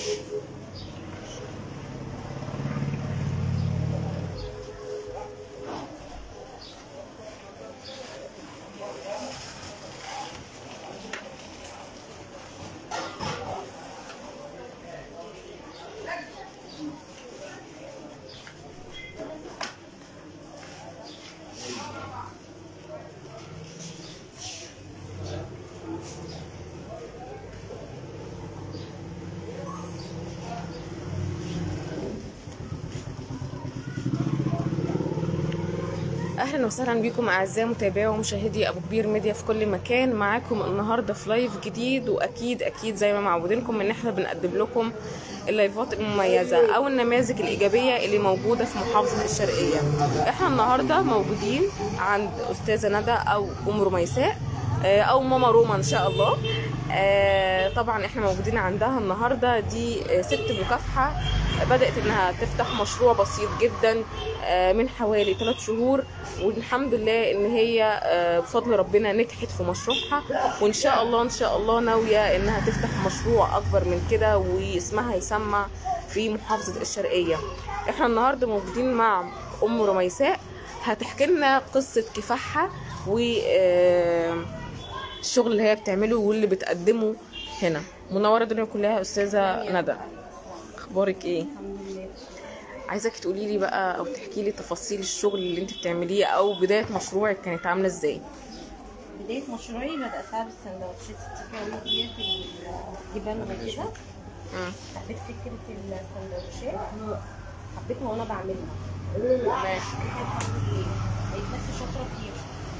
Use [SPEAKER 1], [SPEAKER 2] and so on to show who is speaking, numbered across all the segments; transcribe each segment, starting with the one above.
[SPEAKER 1] اهلا وسهلا بكم اعزائي متابعي ومشاهدي ابو كبير ميديا في كل مكان معاكم النهارده في لايف جديد واكيد اكيد زي ما معودينكم ان احنا بنقدم لكم اللايفات المميزه او النماذج الايجابيه اللي موجوده في محافظه الشرقيه احنا النهارده موجودين عند استاذه ندى او ام رميساء آه، او ماما روما ان شاء الله آه، طبعا احنا موجودين عندها النهارده دي آه، ست مكافحه بدات انها تفتح مشروع بسيط جدا آه، من حوالي 3 شهور والحمد لله ان هي آه، بفضل ربنا نجحت في مشروعها وان شاء الله ان شاء الله ناويه انها تفتح مشروع اكبر من كده واسمها يسمى في محافظه الشرقيه احنا النهارده موجودين مع ام رميساء هتحكي لنا قصه كفاحها و آه، الشغل اللي هي بتعمله واللي بتقدمه هنا منوره الدنيا كلها يا استاذه ندى اخبارك ايه
[SPEAKER 2] الحمد لله
[SPEAKER 1] عايزاكي تقولي لي بقى او تحكي لي تفاصيل الشغل اللي انت بتعمليه او بدايه مشروعك كانت عامله ازاي
[SPEAKER 2] بداية مشروعي بدأتها بالسندوتشات التيكاوي ديت الجبن وكده
[SPEAKER 1] مم.
[SPEAKER 2] حبيت فكرة السندوتشات حبيتها وأنا بعملها
[SPEAKER 1] ماشي
[SPEAKER 2] الحمد لله بقيت بس شاطرة فيها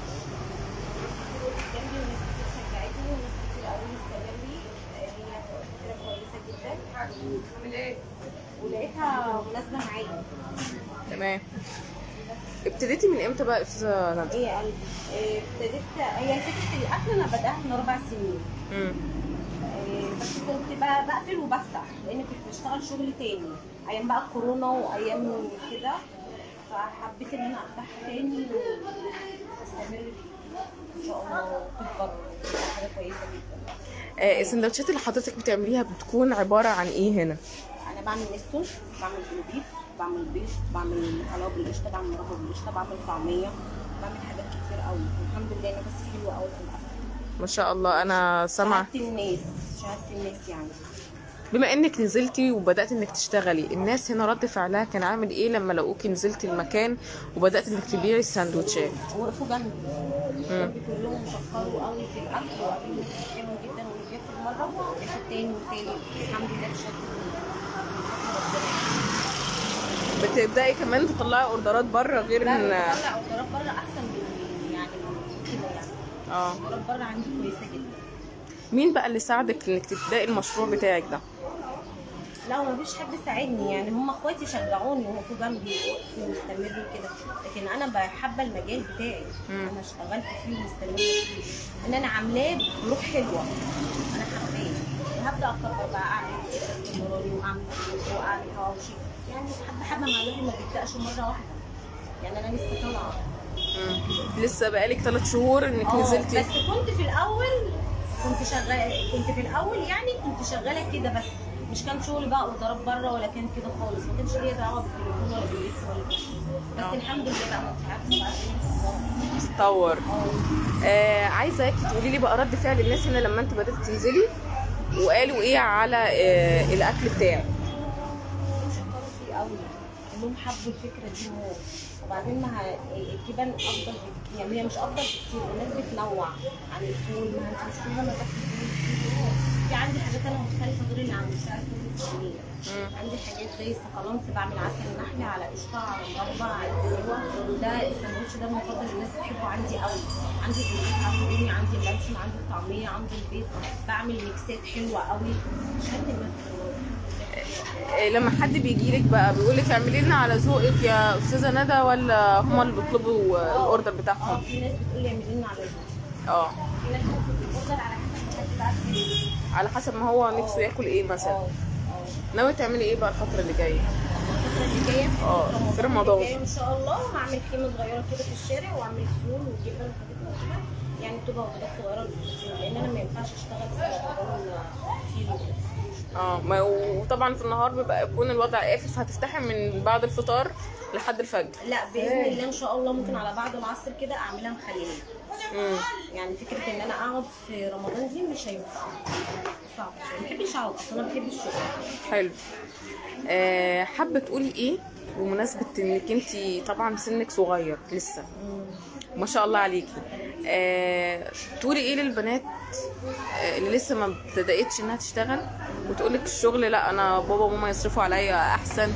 [SPEAKER 2] جنبي وناس كتير شجعتني وناس كتير قالوا لي استمري هي فكرة كويسة جدا ولقيتها مناسبة معايا
[SPEAKER 1] تمام ابتديتي من امتى بقى يا استاذه ندى
[SPEAKER 2] ايه يا قلبي إيه، ابتديت هي فكرة الأكل أنا بدأها من أربع سنين
[SPEAKER 1] مم.
[SPEAKER 2] آه، بس كنت بقى بقفل وبفتح لان كنت بشتغل شغل تاني ايام بقى الكورونا وايام كده فحبيت ان انا افتح تاني واستمر فيه ان شاء الله تكبر وتبقى حاجه كويسه جدا
[SPEAKER 1] آه السندوتشات اللي حضرتك بتعمليها بتكون عباره عن ايه هنا
[SPEAKER 2] انا بعمل نستون بعمل بلوبيف بعمل بيض بعمل حلاوه بالقشطه بعمل مربى بالقشطه بعمل طعميه بعمل حاجات كتير قوي الحمد لله انا بس حلوه قوي في الاكل
[SPEAKER 1] ما شاء الله انا سامعه
[SPEAKER 2] شهادة الناس شهادة الناس يعني
[SPEAKER 1] بما انك نزلتي وبدات انك تشتغلي الناس هنا رد فعلها كان عامل ايه لما لقوكي نزلتي المكان وبدات انك تبيعي السندوتشات
[SPEAKER 2] وقفوا جنبي
[SPEAKER 1] مم.
[SPEAKER 2] جنبي كلهم شكروا قوي في الاكل وقالوا لي حلو جدا واللي بياكل مره ياخد تاني وتالت الحمد لله بشكل
[SPEAKER 1] بتبداي كمان تطلعي اوردرات بره غير
[SPEAKER 2] لا
[SPEAKER 1] ان
[SPEAKER 2] بطلع اوردرات بره احسن من يعني من كده يعني
[SPEAKER 1] اه
[SPEAKER 2] اوردرات بره عندي كويسه جدا
[SPEAKER 1] مين بقى اللي ساعدك انك تبداي المشروع بتاعك ده
[SPEAKER 2] لا ما فيش حد ساعدني يعني هم اخواتي شجعوني وقفوا جنبي وقفوا واستمروا كده لكن انا بحب المجال بتاعي
[SPEAKER 1] مم.
[SPEAKER 2] انا اشتغلت فيه واستمرت فيه ان انا عاملاه بروح حلوه انا حباه هبدا اكبر بقى اعمل استمراري واعمل فلوس واعمل حواوشي يعني حبه حبه مع الواحد ما بيبداش مره واحده يعني انا لسه طالعه
[SPEAKER 1] مم. لسه بقالك ثلاث شهور انك
[SPEAKER 2] اه
[SPEAKER 1] نزلتي
[SPEAKER 2] بس كنت في الاول كنت شغاله كنت في الاول يعني كنت شغاله كده بس مش كان شغل بقى اوردرات بره ولا كان كده خالص ما كانش ليا دعوه بالتليفون ولا باللبس ولا كده. بس الحمد لله بقى ما ساعات ساعات
[SPEAKER 1] تطور آه عايزاك تقولي لي بقى رد فعل الناس هنا لما انت بدات تنزلي وقالوا ايه على آه الاكل بتاعك
[SPEAKER 2] شكروا فيه قوي كلهم حبوا الفكره دي موت وبعدين ما ه- الجبن افضل بكتير يعني هي مش افضل بكتير الناس بتنوع عن الفول ما انت مش كل ما تاكل فول في عندي حاجات انا مختلفه غير اللي عملتها في الشمال عندي حاجات زي السقلانس بعمل عسل نحل على قشطه على مربى على حلوه ده الساندوتش ده المفضل الناس بتحبه عندي قوي عندي البيض عندي عندي اللانشون عندي الطعميه عندي البيض بعمل ميكسات حلوه قوي شد الناس بتروح.
[SPEAKER 1] آه لما حد بيجي لك بقى بيقول لك اعملي لنا على ذوقك يا استاذه ندى ولا هم اللي بيطلبوا آه، الاوردر
[SPEAKER 2] اه
[SPEAKER 1] بتاعهم
[SPEAKER 2] في ناس بتقول لي اعملي لنا على الفيديو
[SPEAKER 1] اه
[SPEAKER 2] في ناس ممكن تفضل على حسب ما حد بعت لي
[SPEAKER 1] على حسب ما هو نفسه ياكل ايه مثلا
[SPEAKER 2] اه اه
[SPEAKER 1] ناوي تعملي ايه بقى الفتره اللي جايه
[SPEAKER 2] الفترة اللي جاية
[SPEAKER 1] اه، في رمضان.
[SPEAKER 2] اللي جاي ان شاء الله هعمل خيمة صغيرة كده في الشارع واعمل فول وجبن وحاجات من كده يعني تبقى وجبات صغيرة للفطور لان انا ما ينفعش اشتغل في رمضان كتير وكده.
[SPEAKER 1] اه ما وطبعا في النهار بيبقى يكون الوضع قافل فهتفتحي من بعد الفطار لحد الفجر
[SPEAKER 2] لا باذن الله ان شاء الله ممكن على بعد العصر كده اعملها مخليه
[SPEAKER 1] امم
[SPEAKER 2] يعني فكره ان انا اقعد في رمضان دي مش هينفع صعب ما بحبش اقعد اصلا انا بحب الشغل
[SPEAKER 1] حلو آه حابه تقولي ايه بمناسبه انك انت طبعا سنك صغير لسه ما شاء الله عليكي آه، تقولي ايه للبنات آه، اللي لسه ما ابتدأتش انها تشتغل وتقولك الشغل لا انا بابا وماما يصرفوا عليا احسن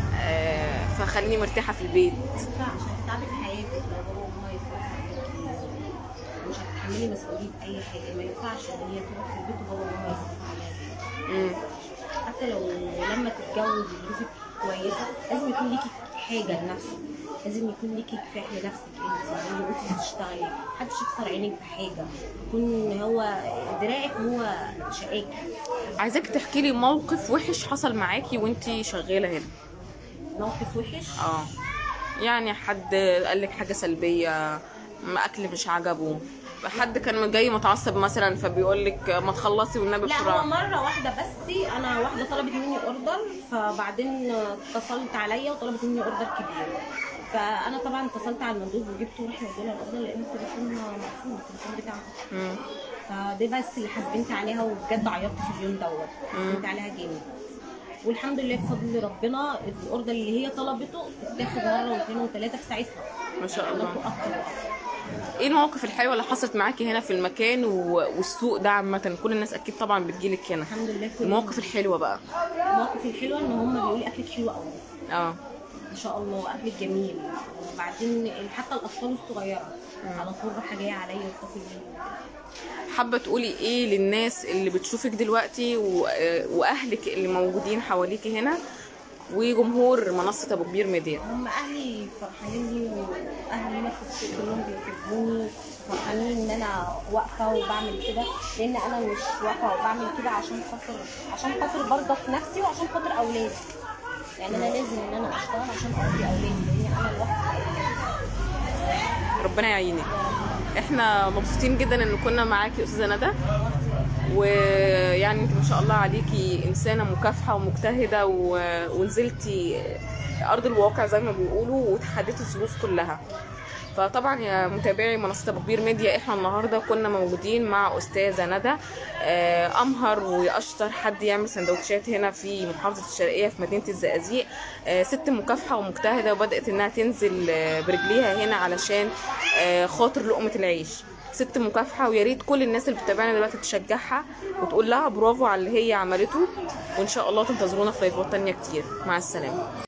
[SPEAKER 1] آه، فخليني مرتاحه في البيت
[SPEAKER 2] ما ينفعش هتتعبي في حياتك لو بابا وماما يصرفوا عليكي مش هتتحملي مسؤوليه اي حاجه ما ينفعش ان هي تروح في البيت وبابا وماما يصرفوا عليها
[SPEAKER 1] مم.
[SPEAKER 2] حتى لو لما تتجوز ظروفك كويسه لازم يكون ليكي حاجه لنفسك لازم يكون ليكي كفاح لنفسك انت لازم انت تشتغلي محدش يكسر عينك بحاجه يكون هو دراعك هو شقاكي
[SPEAKER 1] عايزاك تحكي لي موقف وحش حصل معاكي وانتي شغاله هنا
[SPEAKER 2] موقف وحش
[SPEAKER 1] اه يعني حد قال لك حاجه سلبيه ما اكل مش عجبه حد كان جاي متعصب مثلا فبيقول لك ما تخلصي والنبي
[SPEAKER 2] لا هو
[SPEAKER 1] بسرعه
[SPEAKER 2] مره واحده بس انا واحده طلبت مني اوردر فبعدين اتصلت عليا وطلبت مني اوردر كبير فانا طبعا اتصلت على المندوب وجبته ورحنا ادينا الاوردر لان التليفون مقفول التليفون بتاعه
[SPEAKER 1] مم.
[SPEAKER 2] فدي بس اللي حاسبنت عليها وبجد عيطت في اليوم دوت حاسبنت عليها جامد والحمد لله بفضل ربنا الاوردر اللي هي طلبته اتاخد مره واثنين وثلاثه في ساعتها
[SPEAKER 1] ما شاء الله
[SPEAKER 2] طلبته اكتر واكتر
[SPEAKER 1] ايه المواقف الحلوه اللي حصلت معاكي هنا في المكان و... والسوق ده عامه كل الناس اكيد طبعا بتجيلك هنا
[SPEAKER 2] الحمد لله كل
[SPEAKER 1] المواقف الحلوه بقى
[SPEAKER 2] المواقف الحلوه ان هم بيقولوا لي اكلك حلو قوي
[SPEAKER 1] اه
[SPEAKER 2] ما شاء الله اكلك جميل وبعدين حتى الاطفال الصغيره على طول رايحه جايه عليا وبتاكل مني
[SPEAKER 1] حابه تقولي ايه للناس اللي بتشوفك دلوقتي و... واهلك اللي موجودين حواليكي هنا وجمهور منصه ابو كبير ميديا
[SPEAKER 2] هم اهلي فرحانين لي واهلي هنا في السوق كلهم بيحبوني فرحانين ان انا واقفه وبعمل كده لان انا مش واقفه وبعمل كده عشان خاطر عشان خاطر برضك نفسي وعشان خاطر اولادي يعني انا لازم ان انا اشتغل عشان اربي اولادي لان انا لوحدي
[SPEAKER 1] ربنا يعينك احنا مبسوطين جدا ان كنا معاكي استاذه ندى ويعني انت ما شاء الله عليكي انسانه مكافحه ومجتهده و... ونزلتي ارض الواقع زي ما بيقولوا وتحديتي الظروف كلها فطبعا يا متابعي منصه ابو كبير ميديا احنا النهارده كنا موجودين مع استاذه ندى آه، امهر واشطر حد يعمل سندوتشات هنا في محافظه الشرقيه في مدينه الزقازيق آه، ست مكافحه ومجتهده وبدات انها تنزل آه، برجليها هنا علشان آه، خاطر لقمه العيش ست مكافحه ويا ريت كل الناس اللي بتتابعنا دلوقتي تشجعها وتقول لها برافو على اللي هي عملته وان شاء الله تنتظرونا في لايفات تانية كتير مع السلامه